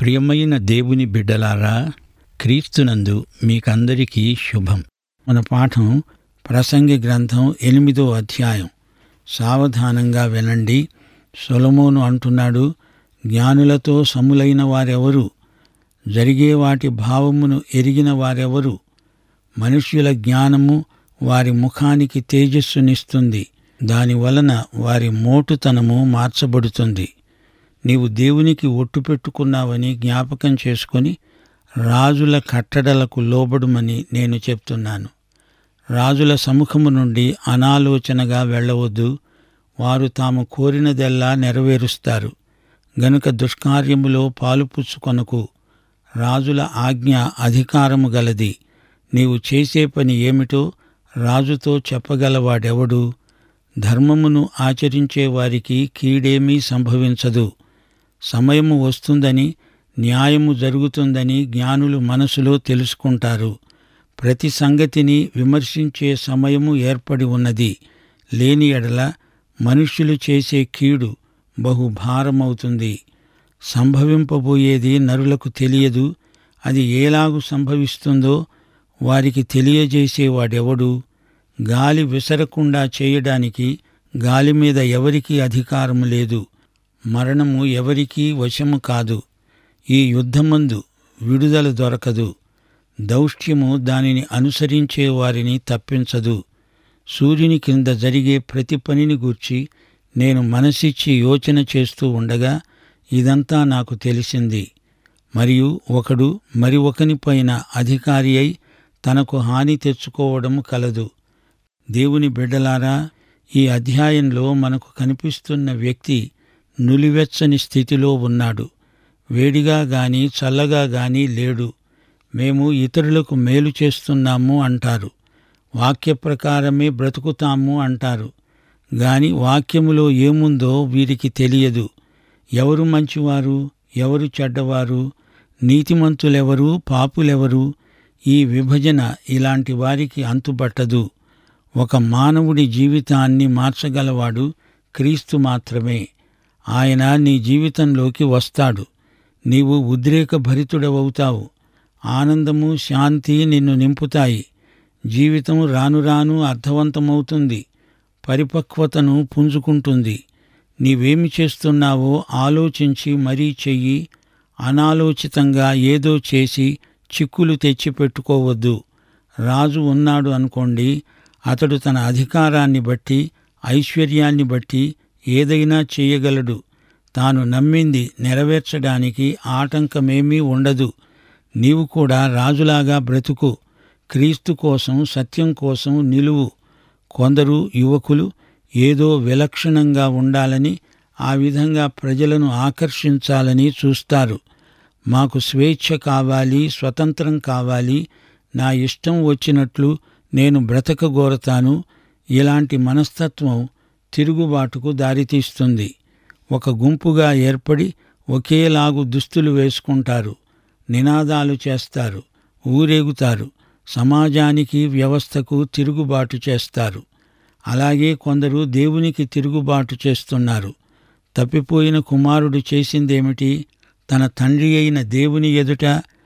ప్రియమైన దేవుని బిడ్డలారా క్రీస్తునందు మీకందరికీ శుభం మన పాఠం ప్రసంగి గ్రంథం ఎనిమిదో అధ్యాయం సావధానంగా వినండి సొలమోను అంటున్నాడు జ్ఞానులతో సములైన వారెవరు జరిగే వాటి భావమును ఎరిగిన వారెవరు మనుష్యుల జ్ఞానము వారి ముఖానికి తేజస్సునిస్తుంది దానివలన వారి మోటుతనము మార్చబడుతుంది నీవు దేవునికి ఒట్టు పెట్టుకున్నావని జ్ఞాపకం చేసుకొని రాజుల కట్టడలకు లోబడుమని నేను చెప్తున్నాను రాజుల సముఖము నుండి అనాలోచనగా వెళ్ళవద్దు వారు తాము కోరినదెల్లా నెరవేరుస్తారు గనుక దుష్కార్యములో పాలుపుచ్చుకొనకు రాజుల ఆజ్ఞ అధికారము గలది నీవు చేసే పని ఏమిటో రాజుతో చెప్పగలవాడెవడు ధర్మమును ఆచరించే వారికి కీడేమీ సంభవించదు సమయము వస్తుందని న్యాయము జరుగుతుందని జ్ఞానులు మనసులో తెలుసుకుంటారు ప్రతి సంగతిని విమర్శించే సమయము ఏర్పడి ఉన్నది లేని ఎడల మనుష్యులు చేసే కీడు బహు భారమవుతుంది సంభవింపబోయేది నరులకు తెలియదు అది ఏలాగు సంభవిస్తుందో వారికి తెలియజేసేవాడెవడు గాలి విసరకుండా చేయడానికి గాలి మీద ఎవరికీ అధికారం లేదు మరణము ఎవరికీ వశము కాదు ఈ యుద్ధమందు విడుదల దొరకదు దౌష్ట్యము దానిని అనుసరించే వారిని తప్పించదు సూర్యుని కింద జరిగే ప్రతి పనిని గూర్చి నేను మనసిచ్చి యోచన చేస్తూ ఉండగా ఇదంతా నాకు తెలిసింది మరియు ఒకడు మరి ఒకనిపైన అధికారి అయి తనకు హాని తెచ్చుకోవడం కలదు దేవుని బిడ్డలారా ఈ అధ్యాయంలో మనకు కనిపిస్తున్న వ్యక్తి నులివెచ్చని స్థితిలో ఉన్నాడు వేడిగా గాని చల్లగా గాని లేడు మేము ఇతరులకు మేలు చేస్తున్నాము అంటారు వాక్య ప్రకారమే బ్రతుకుతాము అంటారు గాని వాక్యములో ఏముందో వీరికి తెలియదు ఎవరు మంచివారు ఎవరు చెడ్డవారు నీతిమంతులెవరు పాపులెవరు ఈ విభజన ఇలాంటి వారికి అంతుబట్టదు ఒక మానవుడి జీవితాన్ని మార్చగలవాడు క్రీస్తు మాత్రమే ఆయన నీ జీవితంలోకి వస్తాడు నీవు ఉద్రేకభరితుడవవుతావు ఆనందము శాంతి నిన్ను నింపుతాయి జీవితం రాను రాను అర్థవంతమవుతుంది పరిపక్వతను పుంజుకుంటుంది నీవేమి చేస్తున్నావో ఆలోచించి మరీ చెయ్యి అనాలోచితంగా ఏదో చేసి చిక్కులు తెచ్చిపెట్టుకోవద్దు రాజు ఉన్నాడు అనుకోండి అతడు తన అధికారాన్ని బట్టి ఐశ్వర్యాన్ని బట్టి ఏదైనా చేయగలడు తాను నమ్మింది నెరవేర్చడానికి ఆటంకమేమీ ఉండదు నీవు కూడా రాజులాగా బ్రతుకు క్రీస్తు కోసం సత్యం కోసం నిలువు కొందరు యువకులు ఏదో విలక్షణంగా ఉండాలని ఆ విధంగా ప్రజలను ఆకర్షించాలని చూస్తారు మాకు స్వేచ్ఛ కావాలి స్వతంత్రం కావాలి నా ఇష్టం వచ్చినట్లు నేను బ్రతకగోరతాను ఇలాంటి మనస్తత్వం తిరుగుబాటుకు దారితీస్తుంది ఒక గుంపుగా ఏర్పడి ఒకేలాగు దుస్తులు వేసుకుంటారు నినాదాలు చేస్తారు ఊరేగుతారు సమాజానికి వ్యవస్థకు తిరుగుబాటు చేస్తారు అలాగే కొందరు దేవునికి తిరుగుబాటు చేస్తున్నారు తప్పిపోయిన కుమారుడు చేసిందేమిటి తన తండ్రి అయిన దేవుని ఎదుట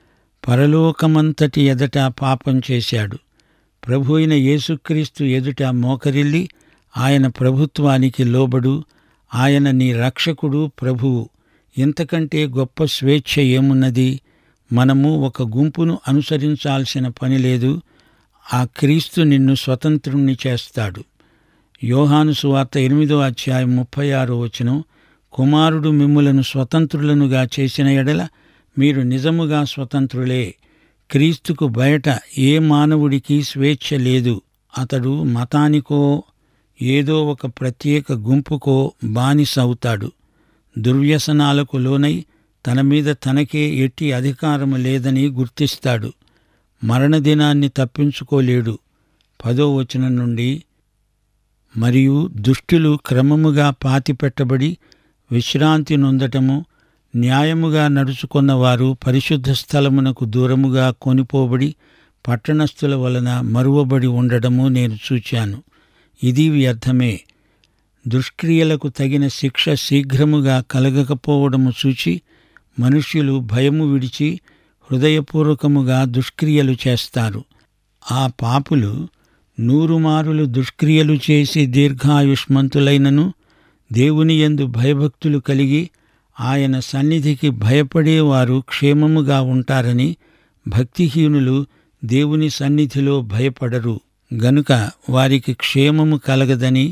పరలోకమంతటి ఎదట పాపం చేశాడు ప్రభు అయిన యేసుక్రీస్తు ఎదుట మోకరిల్లి ఆయన ప్రభుత్వానికి లోబడు ఆయన నీ రక్షకుడు ప్రభువు ఇంతకంటే గొప్ప స్వేచ్ఛ ఏమున్నది మనము ఒక గుంపును అనుసరించాల్సిన పని లేదు ఆ క్రీస్తు నిన్ను స్వతంత్రుణ్ణి చేస్తాడు యోహాను సువార్త ఎనిమిదో అధ్యాయం ముప్పై ఆరో వచనం కుమారుడు మిమ్ములను స్వతంత్రులనుగా చేసిన ఎడల మీరు నిజముగా స్వతంత్రులే క్రీస్తుకు బయట ఏ మానవుడికి స్వేచ్ఛ లేదు అతడు మతానికో ఏదో ఒక ప్రత్యేక గుంపుకో బానిస అవుతాడు దుర్వ్యసనాలకు లోనై తన మీద తనకే ఎట్టి అధికారము లేదని గుర్తిస్తాడు మరణదినాన్ని తప్పించుకోలేడు పదో వచనం నుండి మరియు దుష్టులు క్రమముగా పాతిపెట్టబడి విశ్రాంతి నొందటము న్యాయముగా నడుచుకున్న వారు పరిశుద్ధ స్థలమునకు దూరముగా కొనిపోబడి పట్టణస్థుల వలన మరువబడి ఉండడము నేను చూచాను ఇది వ్యర్థమే దుష్క్రియలకు తగిన శిక్ష శీఘ్రముగా కలగకపోవడము చూచి మనుష్యులు భయము విడిచి హృదయపూర్వకముగా దుష్క్రియలు చేస్తారు ఆ పాపులు నూరుమారులు దుష్క్రియలు చేసి దీర్ఘాయుష్మంతులైనను దేవుని యందు భయభక్తులు కలిగి ఆయన సన్నిధికి భయపడేవారు క్షేమముగా ఉంటారని భక్తిహీనులు దేవుని సన్నిధిలో భయపడరు గనుక వారికి క్షేమము కలగదని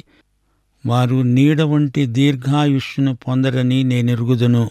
వారు నీడ వంటి దీర్ఘాయుష్ను పొందరని నేనెరుగుదును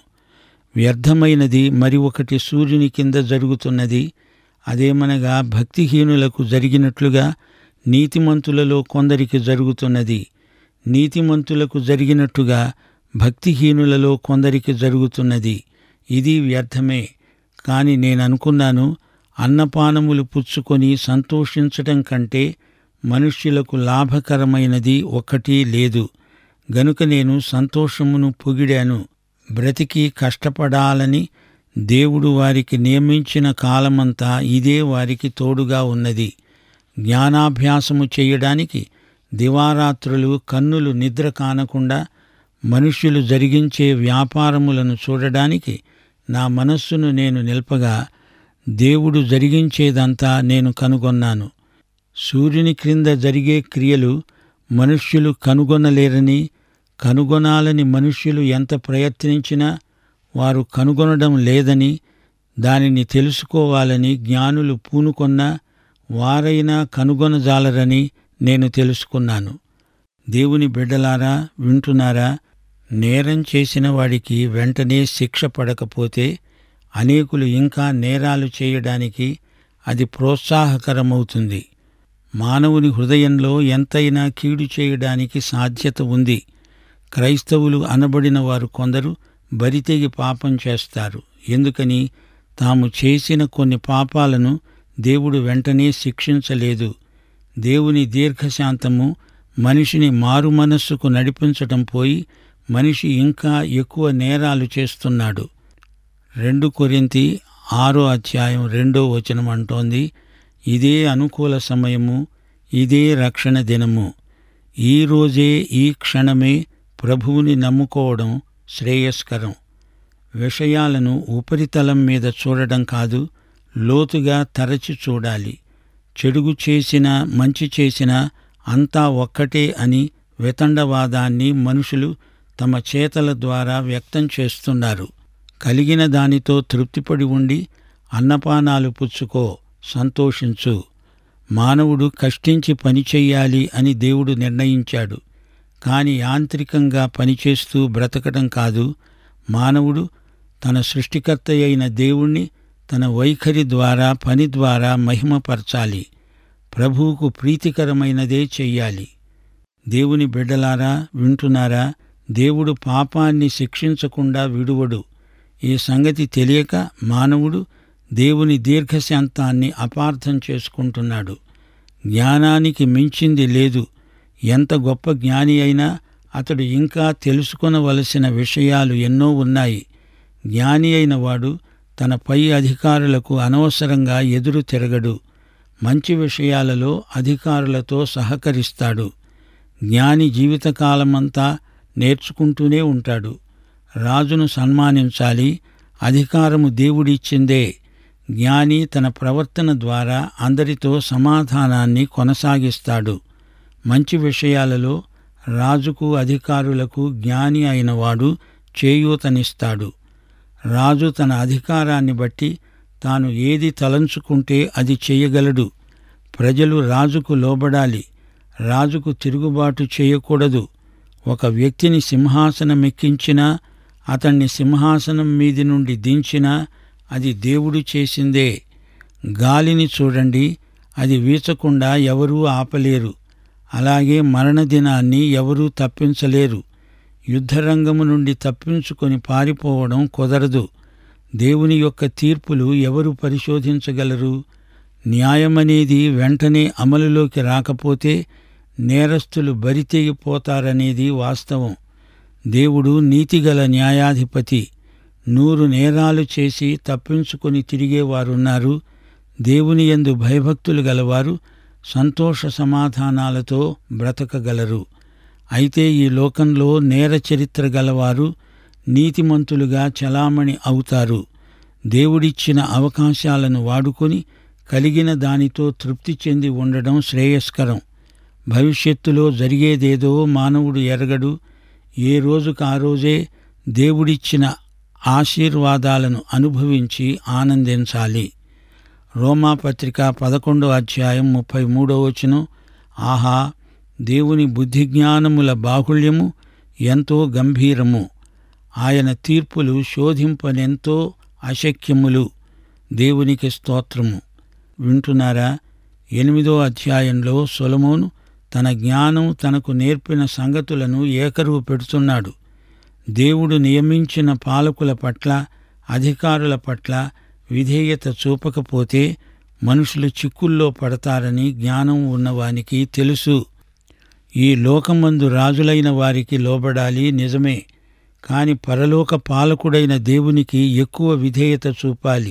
వ్యర్థమైనది మరి ఒకటి సూర్యుని కింద జరుగుతున్నది అదేమనగా భక్తిహీనులకు జరిగినట్లుగా నీతిమంతులలో కొందరికి జరుగుతున్నది నీతిమంతులకు జరిగినట్టుగా భక్తిహీనులలో కొందరికి జరుగుతున్నది ఇది వ్యర్థమే కాని నేననుకున్నాను అన్నపానములు పుచ్చుకొని సంతోషించటం కంటే మనుష్యులకు లాభకరమైనది ఒక్కటీ లేదు గనుక నేను సంతోషమును పొగిడాను బ్రతికి కష్టపడాలని దేవుడు వారికి నియమించిన కాలమంతా ఇదే వారికి తోడుగా ఉన్నది జ్ఞానాభ్యాసము చేయడానికి దివారాత్రులు కన్నులు నిద్ర కానకుండా మనుష్యులు జరిగించే వ్యాపారములను చూడడానికి నా మనస్సును నేను నిల్పగా దేవుడు జరిగించేదంతా నేను కనుగొన్నాను సూర్యుని క్రింద జరిగే క్రియలు మనుష్యులు కనుగొనలేరని కనుగొనాలని మనుష్యులు ఎంత ప్రయత్నించినా వారు కనుగొనడం లేదని దానిని తెలుసుకోవాలని జ్ఞానులు పూనుకొన్నా వారైనా కనుగొనజాలరని నేను తెలుసుకున్నాను దేవుని బిడ్డలారా వింటున్నారా నేరం చేసిన వాడికి వెంటనే శిక్ష పడకపోతే అనేకులు ఇంకా నేరాలు చేయడానికి అది ప్రోత్సాహకరమవుతుంది మానవుని హృదయంలో ఎంతైనా కీడు చేయడానికి సాధ్యత ఉంది క్రైస్తవులు అనబడిన వారు కొందరు బరితెగి పాపం చేస్తారు ఎందుకని తాము చేసిన కొన్ని పాపాలను దేవుడు వెంటనే శిక్షించలేదు దేవుని దీర్ఘశాంతము మనిషిని మారు మనస్సుకు నడిపించటం పోయి మనిషి ఇంకా ఎక్కువ నేరాలు చేస్తున్నాడు రెండు కొరింతి ఆరో అధ్యాయం రెండో వచనం అంటోంది ఇదే అనుకూల సమయము ఇదే రక్షణ దినము ఈ రోజే ఈ క్షణమే ప్రభువుని నమ్ముకోవడం శ్రేయస్కరం విషయాలను ఉపరితలం మీద చూడడం కాదు లోతుగా తరచి చూడాలి చెడుగు చేసినా మంచి చేసినా అంతా ఒక్కటే అని వితండవాదాన్ని మనుషులు తమ చేతల ద్వారా వ్యక్తం చేస్తున్నారు కలిగిన దానితో తృప్తిపడి ఉండి అన్నపానాలు పుచ్చుకో సంతోషించు మానవుడు కష్టించి పనిచెయ్యాలి అని దేవుడు నిర్ణయించాడు కాని యాంత్రికంగా పనిచేస్తూ బ్రతకడం కాదు మానవుడు తన సృష్టికర్త అయిన దేవుణ్ణి తన వైఖరి ద్వారా పని ద్వారా మహిమపరచాలి ప్రభువుకు ప్రీతికరమైనదే చెయ్యాలి దేవుని బిడ్డలారా వింటున్నారా దేవుడు పాపాన్ని శిక్షించకుండా విడువడు ఈ సంగతి తెలియక మానవుడు దేవుని దీర్ఘశాంతాన్ని అపార్థం చేసుకుంటున్నాడు జ్ఞానానికి మించింది లేదు ఎంత గొప్ప జ్ఞాని అయినా అతడు ఇంకా తెలుసుకొనవలసిన విషయాలు ఎన్నో ఉన్నాయి జ్ఞాని అయిన వాడు తన పై అధికారులకు అనవసరంగా ఎదురు తిరగడు మంచి విషయాలలో అధికారులతో సహకరిస్తాడు జ్ఞాని జీవితకాలమంతా నేర్చుకుంటూనే ఉంటాడు రాజును సన్మానించాలి అధికారము దేవుడిచ్చిందే జ్ఞాని తన ప్రవర్తన ద్వారా అందరితో సమాధానాన్ని కొనసాగిస్తాడు మంచి విషయాలలో రాజుకు అధికారులకు జ్ఞాని అయినవాడు చేయూతనిస్తాడు రాజు తన అధికారాన్ని బట్టి తాను ఏది తలంచుకుంటే అది చేయగలడు ప్రజలు రాజుకు లోబడాలి రాజుకు తిరుగుబాటు చేయకూడదు ఒక వ్యక్తిని సింహాసనమెక్కించినా అతన్ని సింహాసనం మీది నుండి దించినా అది దేవుడు చేసిందే గాలిని చూడండి అది వీచకుండా ఎవరూ ఆపలేరు అలాగే మరణదినాన్ని ఎవరూ తప్పించలేరు యుద్ధరంగము నుండి తప్పించుకొని పారిపోవడం కుదరదు దేవుని యొక్క తీర్పులు ఎవరు పరిశోధించగలరు న్యాయమనేది వెంటనే అమలులోకి రాకపోతే నేరస్తులు బరితెగిపోతారనేది వాస్తవం దేవుడు నీతిగల న్యాయాధిపతి నూరు నేరాలు చేసి తప్పించుకొని తిరిగేవారున్నారు దేవుని యందు భయభక్తులు గలవారు సంతోష సమాధానాలతో బ్రతకగలరు అయితే ఈ లోకంలో నేర చరిత్ర గలవారు నీతిమంతులుగా చలామణి అవుతారు దేవుడిచ్చిన అవకాశాలను వాడుకొని కలిగిన దానితో తృప్తి చెంది ఉండడం శ్రేయస్కరం భవిష్యత్తులో జరిగేదేదో మానవుడు ఎరగడు ఏ రోజుకు ఆ రోజే దేవుడిచ్చిన ఆశీర్వాదాలను అనుభవించి ఆనందించాలి రోమాపత్రిక పదకొండో అధ్యాయం ముప్పై మూడో వచనం ఆహా దేవుని బుద్ధిజ్ఞానముల బాహుళ్యము ఎంతో గంభీరము ఆయన తీర్పులు శోధింపనెంతో అశక్యములు దేవునికి స్తోత్రము వింటున్నారా ఎనిమిదో అధ్యాయంలో సొలమోను తన జ్ఞానం తనకు నేర్పిన సంగతులను ఏకరువు పెడుతున్నాడు దేవుడు నియమించిన పాలకుల పట్ల అధికారుల పట్ల విధేయత చూపకపోతే మనుషులు చిక్కుల్లో పడతారని జ్ఞానం ఉన్నవానికి తెలుసు ఈ లోకమందు రాజులైన వారికి లోబడాలి నిజమే కాని పరలోక పాలకుడైన దేవునికి ఎక్కువ విధేయత చూపాలి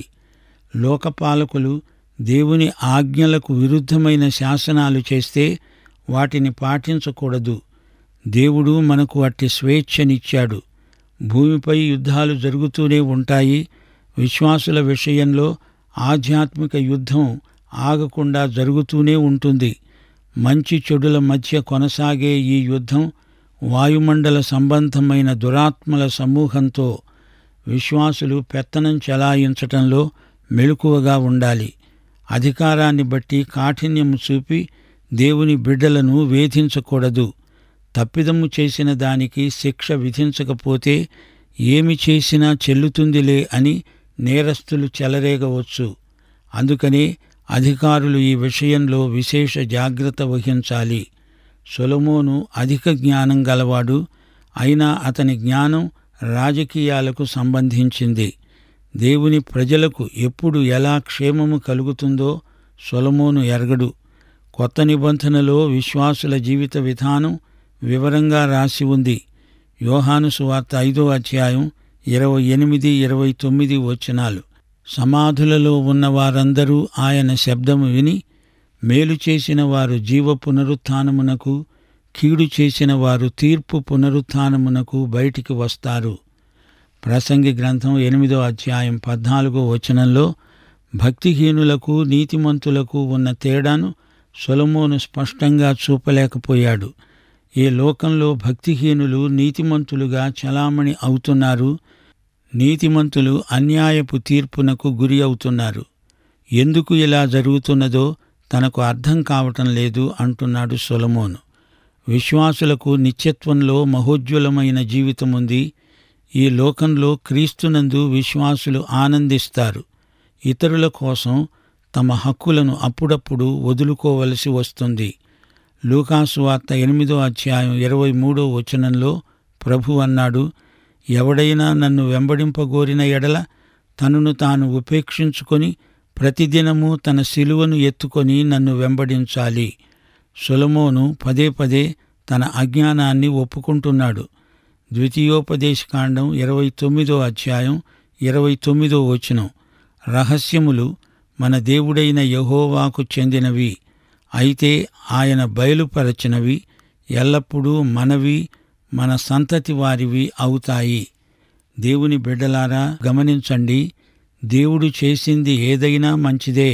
లోకపాలకులు దేవుని ఆజ్ఞలకు విరుద్ధమైన శాసనాలు చేస్తే వాటిని పాటించకూడదు దేవుడు మనకు అట్టి స్వేచ్ఛనిచ్చాడు భూమిపై యుద్ధాలు జరుగుతూనే ఉంటాయి విశ్వాసుల విషయంలో ఆధ్యాత్మిక యుద్ధం ఆగకుండా జరుగుతూనే ఉంటుంది మంచి చెడుల మధ్య కొనసాగే ఈ యుద్ధం వాయుమండల సంబంధమైన దురాత్మల సమూహంతో విశ్వాసులు పెత్తనం చెలాయించటంలో మెలకువగా ఉండాలి అధికారాన్ని బట్టి కాఠిన్యం చూపి దేవుని బిడ్డలను వేధించకూడదు తప్పిదము చేసిన దానికి శిక్ష విధించకపోతే ఏమి చేసినా చెల్లుతుందిలే అని నేరస్తులు చెలరేగవచ్చు అందుకనే అధికారులు ఈ విషయంలో విశేష జాగ్రత్త వహించాలి సొలమోను అధిక జ్ఞానం గలవాడు అయినా అతని జ్ఞానం రాజకీయాలకు సంబంధించింది దేవుని ప్రజలకు ఎప్పుడు ఎలా క్షేమము కలుగుతుందో సొలమోను ఎరగడు కొత్త నిబంధనలో విశ్వాసుల జీవిత విధానం వివరంగా రాసి ఉంది యోహాను సువార్త ఐదో అధ్యాయం ఇరవై ఎనిమిది ఇరవై తొమ్మిది వచనాలు సమాధులలో ఉన్న వారందరూ ఆయన శబ్దము విని మేలు చేసిన వారు జీవ పునరుత్థానమునకు కీడు చేసిన వారు తీర్పు పునరుత్థానమునకు బయటికి వస్తారు ప్రసంగి గ్రంథం ఎనిమిదో అధ్యాయం పద్నాలుగో వచనంలో భక్తిహీనులకు నీతిమంతులకు ఉన్న తేడాను సొలమోను స్పష్టంగా చూపలేకపోయాడు ఈ లోకంలో భక్తిహీనులు నీతిమంతులుగా చలామణి అవుతున్నారు నీతిమంతులు అన్యాయపు తీర్పునకు గురి అవుతున్నారు ఎందుకు ఇలా జరుగుతున్నదో తనకు అర్థం కావటం లేదు అంటున్నాడు సొలమోను విశ్వాసులకు నిత్యత్వంలో మహోజ్వలమైన జీవితం ఉంది ఈ లోకంలో క్రీస్తునందు విశ్వాసులు ఆనందిస్తారు ఇతరుల కోసం తమ హక్కులను అప్పుడప్పుడు వదులుకోవలసి వస్తుంది లూకాసు వార్త ఎనిమిదో అధ్యాయం ఇరవై మూడో వచనంలో ప్రభు అన్నాడు ఎవడైనా నన్ను వెంబడింపగోరిన ఎడల తనను తాను ఉపేక్షించుకొని ప్రతిదినము తన శిలువను ఎత్తుకొని నన్ను వెంబడించాలి సొలమోను పదే పదే తన అజ్ఞానాన్ని ఒప్పుకుంటున్నాడు ద్వితీయోపదేశకాండం ఇరవై తొమ్మిదో అధ్యాయం ఇరవై తొమ్మిదో వచనం రహస్యములు మన దేవుడైన యహోవాకు చెందినవి అయితే ఆయన బయలుపరచినవి ఎల్లప్పుడూ మనవి మన సంతతి వారివి అవుతాయి దేవుని బిడ్డలారా గమనించండి దేవుడు చేసింది ఏదైనా మంచిదే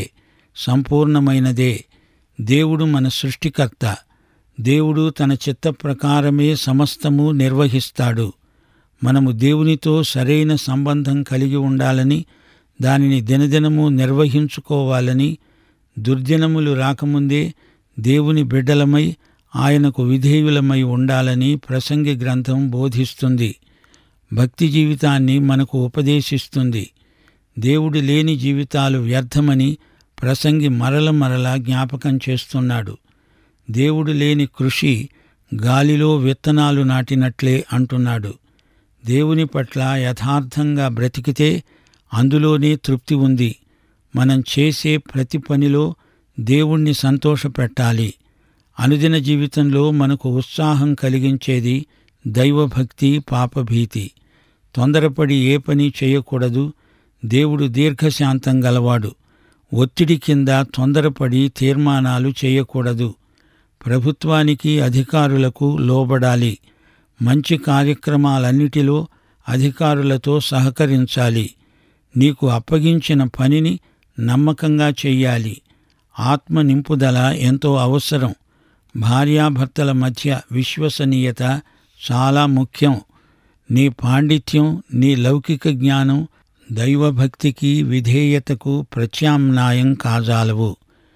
సంపూర్ణమైనదే దేవుడు మన సృష్టికర్త దేవుడు తన చిత్త ప్రకారమే సమస్తము నిర్వహిస్తాడు మనము దేవునితో సరైన సంబంధం కలిగి ఉండాలని దానిని దినదినము నిర్వహించుకోవాలని దుర్దినములు రాకముందే దేవుని బిడ్డలమై ఆయనకు విధేయులమై ఉండాలని ప్రసంగి గ్రంథం బోధిస్తుంది భక్తి జీవితాన్ని మనకు ఉపదేశిస్తుంది దేవుడు లేని జీవితాలు వ్యర్థమని ప్రసంగి మరల మరల జ్ఞాపకం చేస్తున్నాడు దేవుడు లేని కృషి గాలిలో విత్తనాలు నాటినట్లే అంటున్నాడు దేవుని పట్ల యథార్థంగా బ్రతికితే అందులోనే తృప్తి ఉంది మనం చేసే ప్రతి పనిలో దేవుణ్ణి సంతోషపెట్టాలి అనుదిన జీవితంలో మనకు ఉత్సాహం కలిగించేది దైవభక్తి పాపభీతి తొందరపడి ఏ పని చేయకూడదు దేవుడు దీర్ఘశాంతం గలవాడు ఒత్తిడి కింద తొందరపడి తీర్మానాలు చేయకూడదు ప్రభుత్వానికి అధికారులకు లోబడాలి మంచి కార్యక్రమాలన్నిటిలో అధికారులతో సహకరించాలి నీకు అప్పగించిన పనిని నమ్మకంగా చెయ్యాలి ఆత్మ నింపుదల ఎంతో అవసరం భార్యాభర్తల మధ్య విశ్వసనీయత చాలా ముఖ్యం నీ పాండిత్యం నీ లౌకిక జ్ఞానం దైవభక్తికి విధేయతకు ప్రత్యామ్నాయం కాజాలవు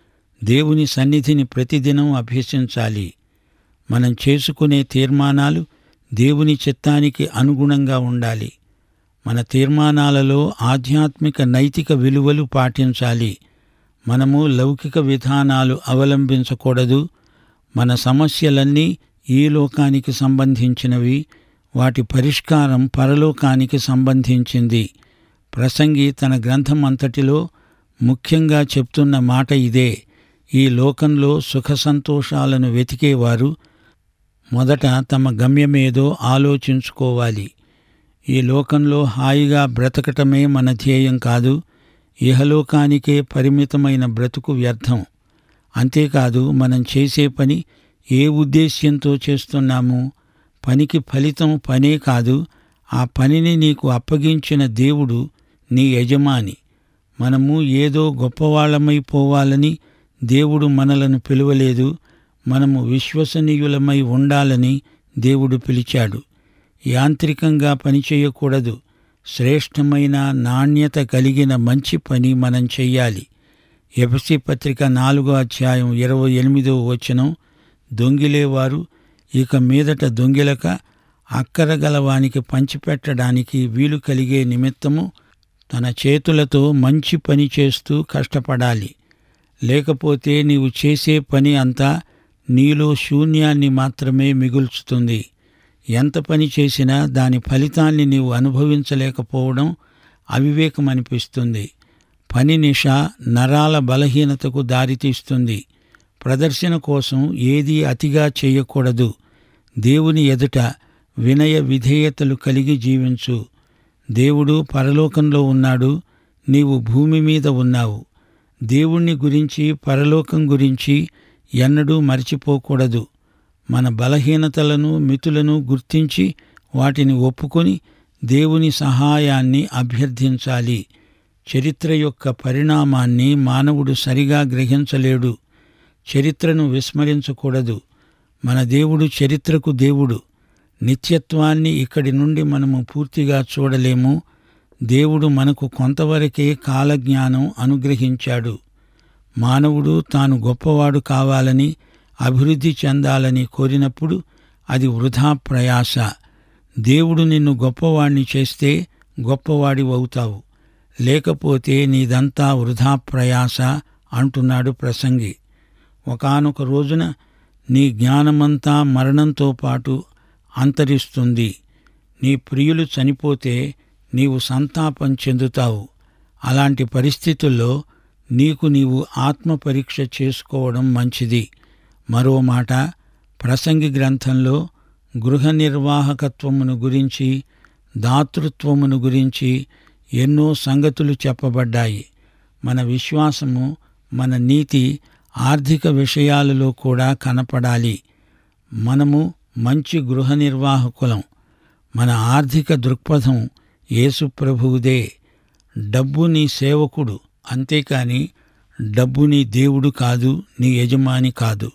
దేవుని సన్నిధిని ప్రతిదినం అభ్యసించాలి మనం చేసుకునే తీర్మానాలు దేవుని చిత్తానికి అనుగుణంగా ఉండాలి మన తీర్మానాలలో ఆధ్యాత్మిక నైతిక విలువలు పాటించాలి మనము లౌకిక విధానాలు అవలంబించకూడదు మన సమస్యలన్నీ ఈ లోకానికి సంబంధించినవి వాటి పరిష్కారం పరలోకానికి సంబంధించింది ప్రసంగి తన గ్రంథం అంతటిలో ముఖ్యంగా చెప్తున్న మాట ఇదే ఈ లోకంలో సుఖ సంతోషాలను వెతికేవారు మొదట తమ గమ్యమేదో ఆలోచించుకోవాలి ఈ లోకంలో హాయిగా బ్రతకటమే మన ధ్యేయం కాదు ఇహలోకానికే పరిమితమైన బ్రతుకు వ్యర్థం అంతేకాదు మనం చేసే పని ఏ ఉద్దేశ్యంతో చేస్తున్నాము పనికి ఫలితం పనే కాదు ఆ పనిని నీకు అప్పగించిన దేవుడు నీ యజమాని మనము ఏదో గొప్పవాళ్లమైపోవాలని దేవుడు మనలను పిలువలేదు మనము విశ్వసనీయులమై ఉండాలని దేవుడు పిలిచాడు యాంత్రికంగా పనిచేయకూడదు శ్రేష్టమైన నాణ్యత కలిగిన మంచి పని మనం చెయ్యాలి ఎఫ్సి పత్రిక నాలుగో అధ్యాయం ఇరవై ఎనిమిదో వచనం దొంగిలేవారు ఇక మీదట దొంగిలక అక్కరగలవానికి పంచిపెట్టడానికి వీలు కలిగే నిమిత్తము తన చేతులతో మంచి పని చేస్తూ కష్టపడాలి లేకపోతే నీవు చేసే పని అంతా నీలో శూన్యాన్ని మాత్రమే మిగుల్చుతుంది ఎంత పని చేసినా దాని ఫలితాన్ని నీవు అనుభవించలేకపోవడం అవివేకమనిపిస్తుంది పని నిష నరాల బలహీనతకు దారితీస్తుంది ప్రదర్శన కోసం ఏదీ అతిగా చేయకూడదు దేవుని ఎదుట వినయ విధేయతలు కలిగి జీవించు దేవుడు పరలోకంలో ఉన్నాడు నీవు భూమి మీద ఉన్నావు దేవుణ్ణి గురించి పరలోకం గురించి ఎన్నడూ మర్చిపోకూడదు మన బలహీనతలను మితులను గుర్తించి వాటిని ఒప్పుకొని దేవుని సహాయాన్ని అభ్యర్థించాలి చరిత్ర యొక్క పరిణామాన్ని మానవుడు సరిగా గ్రహించలేడు చరిత్రను విస్మరించకూడదు మన దేవుడు చరిత్రకు దేవుడు నిత్యత్వాన్ని ఇక్కడి నుండి మనము పూర్తిగా చూడలేము దేవుడు మనకు కొంతవరకే కాలజ్ఞానం అనుగ్రహించాడు మానవుడు తాను గొప్పవాడు కావాలని అభివృద్ధి చెందాలని కోరినప్పుడు అది వృధా ప్రయాస దేవుడు నిన్ను గొప్పవాణ్ణి చేస్తే గొప్పవాడి అవుతావు లేకపోతే నీదంతా వృధా ప్రయాస అంటున్నాడు ప్రసంగి ఒకానొక రోజున నీ జ్ఞానమంతా మరణంతో పాటు అంతరిస్తుంది నీ ప్రియులు చనిపోతే నీవు సంతాపం చెందుతావు అలాంటి పరిస్థితుల్లో నీకు నీవు ఆత్మ పరీక్ష చేసుకోవడం మంచిది మరో మాట ప్రసంగి గ్రంథంలో గృహ నిర్వాహకత్వమును గురించి దాతృత్వమును గురించి ఎన్నో సంగతులు చెప్పబడ్డాయి మన విశ్వాసము మన నీతి ఆర్థిక విషయాలలో కూడా కనపడాలి మనము మంచి గృహ నిర్వాహకులం మన ఆర్థిక దృక్పథం యేసుప్రభువుదే డబ్బు నీ సేవకుడు అంతేకాని డబ్బు నీ దేవుడు కాదు నీ యజమాని కాదు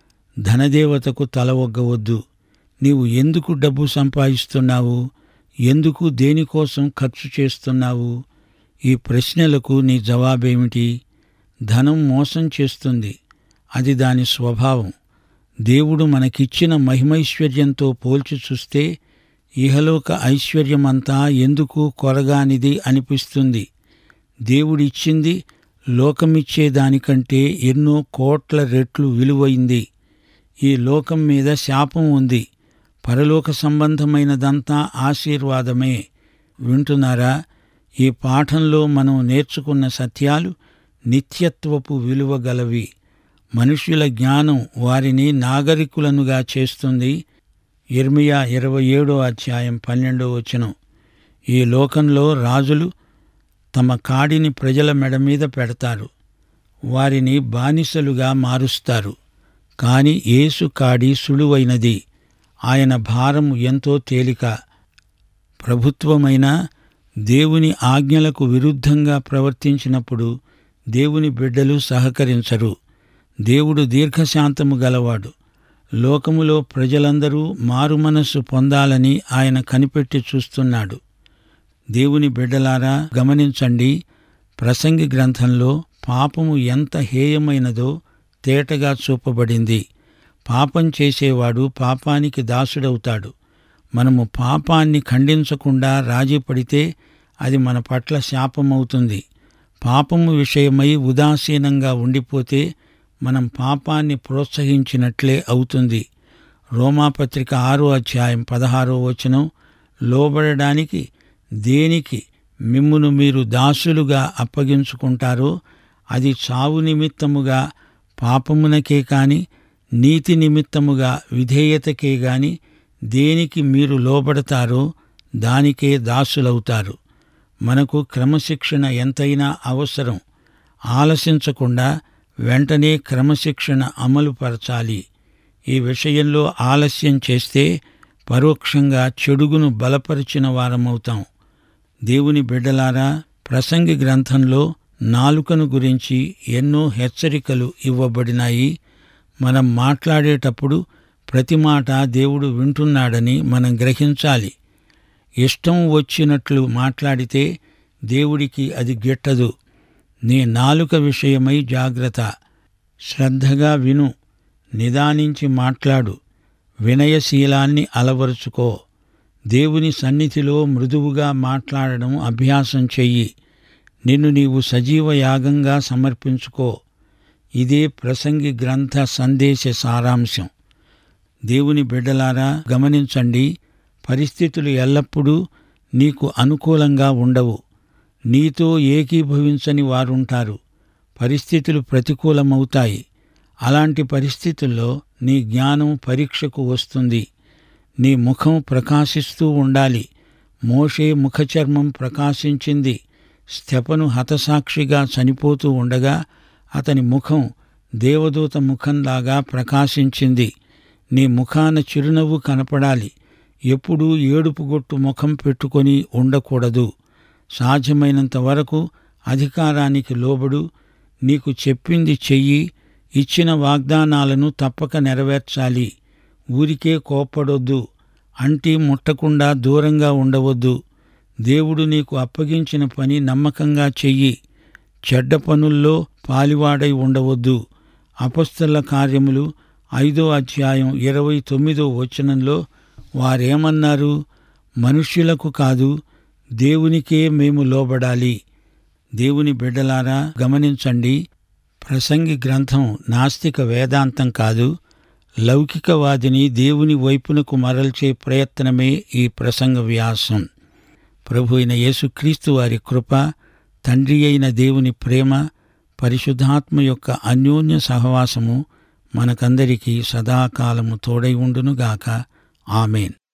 ధనదేవతకు తల ఒగ్గవద్దు నీవు ఎందుకు డబ్బు సంపాదిస్తున్నావు ఎందుకు దేనికోసం ఖర్చు చేస్తున్నావు ఈ ప్రశ్నలకు నీ జవాబేమిటి ధనం మోసం చేస్తుంది అది దాని స్వభావం దేవుడు మనకిచ్చిన మహిమైశ్వర్యంతో పోల్చి చూస్తే ఇహలోక ఐశ్వర్యమంతా ఎందుకు కొరగానిది అనిపిస్తుంది దేవుడిచ్చింది లోకమిచ్చే దానికంటే ఎన్నో కోట్ల రెట్లు విలువైంది ఈ లోకం మీద శాపం ఉంది పరలోక సంబంధమైనదంతా ఆశీర్వాదమే వింటున్నారా ఈ పాఠంలో మనం నేర్చుకున్న సత్యాలు నిత్యత్వపు విలువ గలవి మనుష్యుల జ్ఞానం వారిని నాగరికులనుగా చేస్తుంది ఇర్మియా ఇరవై ఏడో అధ్యాయం పన్నెండో వచనం ఈ లోకంలో రాజులు తమ కాడిని ప్రజల మెడ మీద పెడతారు వారిని బానిసలుగా మారుస్తారు కాని యేసు కాడి సులువైనది ఆయన భారం ఎంతో తేలిక ప్రభుత్వమైనా దేవుని ఆజ్ఞలకు విరుద్ధంగా ప్రవర్తించినప్పుడు దేవుని బిడ్డలు సహకరించరు దేవుడు దీర్ఘశాంతము గలవాడు లోకములో ప్రజలందరూ మారుమనస్సు పొందాలని ఆయన కనిపెట్టి చూస్తున్నాడు దేవుని బిడ్డలారా గమనించండి ప్రసంగి గ్రంథంలో పాపము ఎంత హేయమైనదో తేటగా చూపబడింది పాపం చేసేవాడు పాపానికి దాసుడవుతాడు మనము పాపాన్ని ఖండించకుండా రాజీ పడితే అది మన పట్ల శాపమవుతుంది పాపము విషయమై ఉదాసీనంగా ఉండిపోతే మనం పాపాన్ని ప్రోత్సహించినట్లే అవుతుంది రోమాపత్రిక ఆరో అధ్యాయం పదహారో వచనం లోబడడానికి దేనికి మిమ్మును మీరు దాసులుగా అప్పగించుకుంటారో అది చావు నిమిత్తముగా పాపమునకే కాని నీతి నిమిత్తముగా విధేయతకే గాని దేనికి మీరు లోబడతారో దానికే దాసులవుతారు మనకు క్రమశిక్షణ ఎంతైనా అవసరం ఆలసించకుండా వెంటనే క్రమశిక్షణ అమలుపరచాలి ఈ విషయంలో ఆలస్యం చేస్తే పరోక్షంగా చెడుగును బలపరిచిన వారమవుతాం దేవుని బిడ్డలారా ప్రసంగి గ్రంథంలో నాలుకను గురించి ఎన్నో హెచ్చరికలు ఇవ్వబడినాయి మనం మాట్లాడేటప్పుడు ప్రతి మాట దేవుడు వింటున్నాడని మనం గ్రహించాలి ఇష్టం వచ్చినట్లు మాట్లాడితే దేవుడికి అది గిట్టదు నీ నాలుక విషయమై జాగ్రత్త శ్రద్ధగా విను నిదానించి మాట్లాడు వినయశీలాన్ని అలవరుచుకో దేవుని సన్నిధిలో మృదువుగా మాట్లాడడం అభ్యాసం చెయ్యి నిన్ను నీవు సజీవ యాగంగా సమర్పించుకో ఇదే ప్రసంగి గ్రంథ సందేశ సారాంశం దేవుని బిడ్డలారా గమనించండి పరిస్థితులు ఎల్లప్పుడూ నీకు అనుకూలంగా ఉండవు నీతో ఏకీభవించని వారుంటారు పరిస్థితులు ప్రతికూలమవుతాయి అలాంటి పరిస్థితుల్లో నీ జ్ఞానం పరీక్షకు వస్తుంది నీ ముఖం ప్రకాశిస్తూ ఉండాలి మోషే ముఖచర్మం ప్రకాశించింది స్తెపను హతసాక్షిగా చనిపోతూ ఉండగా అతని ముఖం దేవదూత ముఖంలాగా ప్రకాశించింది నీ ముఖాన చిరునవ్వు కనపడాలి ఎప్పుడూ ఏడుపుగొట్టు ముఖం పెట్టుకొని ఉండకూడదు సాధ్యమైనంత వరకు అధికారానికి లోబడు నీకు చెప్పింది చెయ్యి ఇచ్చిన వాగ్దానాలను తప్పక నెరవేర్చాలి ఊరికే కోప్పడొద్దు అంటి ముట్టకుండా దూరంగా ఉండవద్దు దేవుడు నీకు అప్పగించిన పని నమ్మకంగా చెయ్యి చెడ్డ పనుల్లో పాలివాడై ఉండవద్దు అపస్తల కార్యములు ఐదో అధ్యాయం ఇరవై తొమ్మిదో వచనంలో వారేమన్నారు మనుష్యులకు కాదు దేవునికే మేము లోబడాలి దేవుని బిడ్డలారా గమనించండి ప్రసంగి గ్రంథం నాస్తిక వేదాంతం కాదు లౌకికవాదిని దేవుని వైపునకు మరల్చే ప్రయత్నమే ఈ ప్రసంగ వ్యాసం ప్రభు అయిన యేసుక్రీస్తు వారి కృప తండ్రి అయిన దేవుని ప్రేమ పరిశుద్ధాత్మ యొక్క అన్యోన్య సహవాసము మనకందరికీ సదాకాలము తోడై ఉండునుగాక ఆమెన్